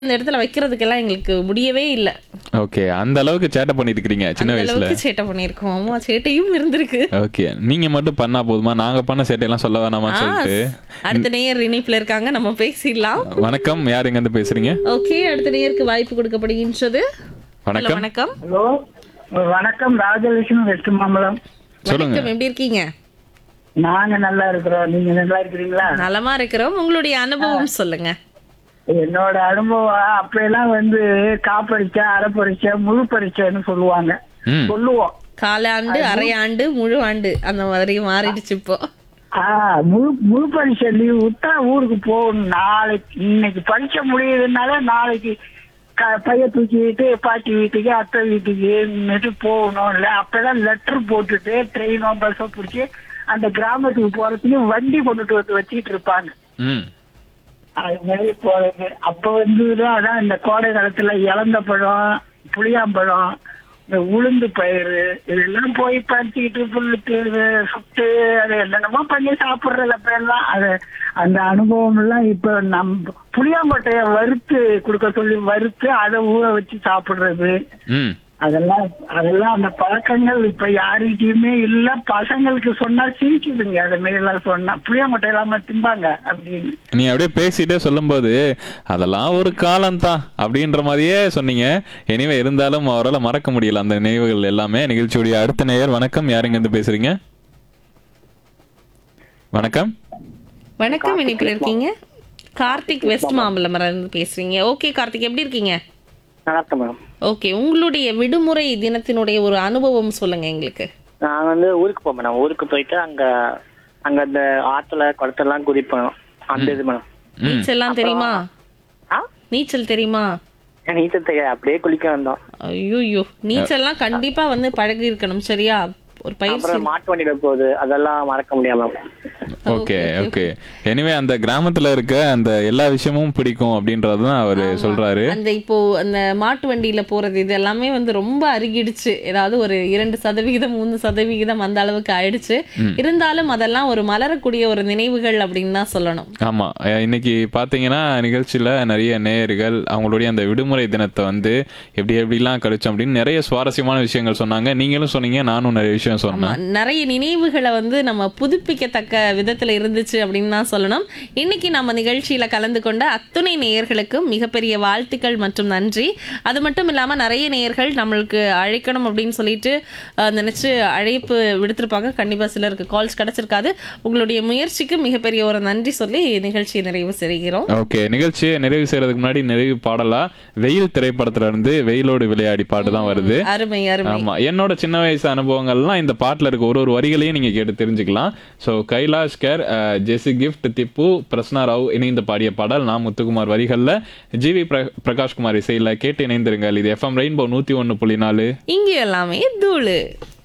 இந்த இடத்துல வைக்கிறதுக்கெல்லாம் எங்களுக்கு முடியவே இல்ல. ஓகே. அந்த அளவுக்கு சேட்டை பண்ணியிருக்கிறீங்க சின்ன அந்த வயசுல. அளவுக்கு சேட்டை பண்ணியிருக்கோம். ஆமா, சேட்டையும் இருந்திருக்கு. ஓகே. நீங்க மட்டும் பண்ணா போதுமா? நாங்க பண்ண சேட்டையெல்லாம் சொல்ல ஆ, வேணாமான்னு சொல்லிட்டு. அடுத்த நேயர் இணைப்புல இருக்காங்க. நம்ம பேசிடலாம். வணக்கம். யார் எங்கேருந்து பேசுறீங்க? ஓகே, அடுத்த நேயருக்கு வாய்ப்பு கொடுக்கப்படுகின்றது. ஹலோ, வணக்கம். வணக்கம். ஹலோ வணக்கம் ராஜலட்சுமி வெஸ்ட் மாம்பலம் சொல்லுங்க. வணக்கம். எப்படி இருக்கீங்க? நாங்க நல்லா இருக்கிறோம் நீங்க நல்லா இருக்கிறீங்களா நலமா இருக்கிறோம். உங்களுடைய அனுபவம் சொல்லுங்க. என்னோட அனுபவம் அப்ப எல்லாம் வந்து காப்பரிச்சை அரை பரீட்சை முழு பரீட்சைன்னு சொல்லுவாங்க ம். சொல்லுவோம் காலாண்டு, அரையாண்டு, முழு ஆண்டு அந்த மாதிரி மாறிடுச்சு இப்போ. ஆஹ் முழு முழு பரீட்சை லீவ் விட்டா ஊருக்கு போகணும் நாளைக்கு இன்னைக்கு பரீட்சை முடியுதுனால நாளைக்கு க- பைய தூக்கிட்டு பாட்டி வீட்டுக்கு அத்தை வீட்டுக்கு இன்னிட்டு போகணும் இல்ல அப்பெல்லாம் லெட்டர் போட்டுட்டு ட்ரெயினோ பஸ்ஸோ பிடிச்சி அந்த கிராமத்துக்கு போறதுக்கு வண்டி கொண்டுட்டு வந்து வச்சுக்கிட்டு இருப்பாங்க ம். அது மாதிரி போறது அப்ப வந்து தான் அதான் இந்த கோடை காலத்துல இளந்த பழம் புளியாம்பழம் இந்த உளுந்து பயிறு இதெல்லாம் போய் பறிச்சுக்கிட்டு புல்லுக்கு இது சுட்டு அது என்னென்னமோ பண்ணி சாப்பிடுறது அப்ப எல்லாம் அது அந்த அனுபவம் எல்லாம் இப்ப நம் புளியாம்பட்டைய வறுத்து கொடுக்க சொல்லி வறுத்து அதை ஊற வச்சு சாப்பிடுறது ம். அதெல்லாம் அதெல்லாம் அந்த பழக்கங்கள் இப்ப யாருக்கிட்டயுமே இல்ல பசங்களுக்கு சொன்னா சிரிக்குதுங்க அது மாரி எல்லாம் சொன்னா புளியாம்பட்டை இல்லாம திம்பாங்க அப்படின்னு நீ அப்படியே பேசிட்டே சொல்லும்போது அதெல்லாம் ஒரு காலம் தான் அப்படின்ற மாதிரியே சொன்னீங்க எனிவே இருந்தாலும் அவரால் மறக்க முடியல அந்த நினைவுகள் எல்லாமே நிகழ்ச்சியுடைய அடுத்த நேயர் வணக்கம் யார் எங்கேருந்து பேசுறீங்க வணக்கம் வணக்கம் இணைப்புல இருக்கீங்க. கார்த்திக் வெஸ்ட் மாம்பலம் இருந்து பேசுறீங்க. ஓகே கார்த்திக் எப்படி இருக்கீங்க? வணக்கம் மேடம் ஓகே உங்களுடைய விடுமுறை தினத்தினுடைய ஒரு அனுபவம் சொல்லுங்க எங்களுக்கு. நான் வந்து ஊருக்கு போவேன் மேடம் ஊருக்கு போயிட்டு அங்க அங்க அந்த ஆத்துல குளத்தெல்லாம் குதிப்போம் அந்த இது மேடம் நீச்சல்லாம் தெரியுமா? ஆ நீச்சல் தெரியுமா? எனக்கு நீச்சல் தெரியாது அப்படியே குளிக்க வந்தோம் ஐயோ நீச்சல்லாம் கண்டிப்பா வந்து பழகி இருக்கணும் சரியா? ஒரு பயிற்சி அப்புறம் மாட்டு வண்டியில போகுது அதெல்லாம் மறக்க முடியாம ஓகே ஓகே எனிவே அந்த கிராமத்துல இருக்க அந்த எல்லா விஷயமும் பிடிக்கும் அப்படின்றது தான் அவர் சொல்றாரு அந்த இப்போ அந்த மாட்டு வண்டியில போறது இது எல்லாமே வந்து ரொம்ப அருகிடுச்சு ஏதாவது ஒரு இரண்டு சதவிகிதம் மூணு சதவிகிதம் அந்த அளவுக்கு ஆயிடுச்சு இருந்தாலும் அதெல்லாம் ஒரு மலரக்கூடிய ஒரு நினைவுகள் அப்படின்னு தான் சொல்லணும் ஆமா அஹ் இன்னைக்கு பாத்தீங்கன்னா நிகழ்ச்சியில நிறைய நேயர்கள் அவங்களுடைய அந்த விடுமுறை தினத்தை வந்து எப்படி எப்படிலாம் கழிச்சோம் அப்படின்னு நிறைய சுவாரஸ்யமான விஷயங்கள் சொன்னாங்க நீங்களும் சொன்னீங்க நானும் நிறைய விஷயம் சொன்னேன் நிறைய நினைவுகளை வந்து நம்ம புதுப்பிக்கத்தக்க விதத்துல இருந்துச்சு அப்படின்னு தான் சொல்லணும் இன்னைக்கு நம்ம நிகழ்ச்சியில கலந்து கொண்ட அத்துணை நேயர்களுக்கும் மிகப்பெரிய வாழ்த்துக்கள் மற்றும் நன்றி அது மட்டும் இல்லாம நிறைய நேயர்கள் நம்மளுக்கு அழைக்கணும் அப்படின்னு சொல்லிட்டு அஹ், நினைச்சு அழைப்பு விடுத்திருப்பாங்க கண்டிப்பா சிலருக்கு கால்ஸ் கிடைச்சிருக்காது உங்களுடைய முயற்சிக்கு மிகப்பெரிய ஒரு நன்றி சொல்லி நிகழ்ச்சியை நிறைவு செய்கிறோம் ஓகே நிகழ்ச்சியை நிறைவு செய்யறதுக்கு முன்னாடி நிறைவு பாடலா வெயில் திரைப்படத்துல இருந்து வெயிலோடு விளையாடி பாட்டு தான் வருது அருமை அருமை ஆமா என்னோட சின்ன வயசு அனுபவங்கள்லாம் இந்த பாட்டுல இருக்க ஒரு ஒரு வரிகளையும் நீங்க கேட்டு தெரிஞ்சுக்கலாம் ஸோ கைலாஷ் கேர் ஜெசி கிஃப்ட் திப்பு பிரஸ்னா ராவ் இணைந்து பாடிய பாடல் நான் முத்துக்குமார் வரிகள்ல ஜிவி பிர- பிரகாஷ்குமார் இசையில கேட்டு இணைந்திருங்கள் இது எஃப்எம் ரெயின்போ நூத்தி ஒன்னு புள்ளி நாலு இங்கே எல்லாமே தூளு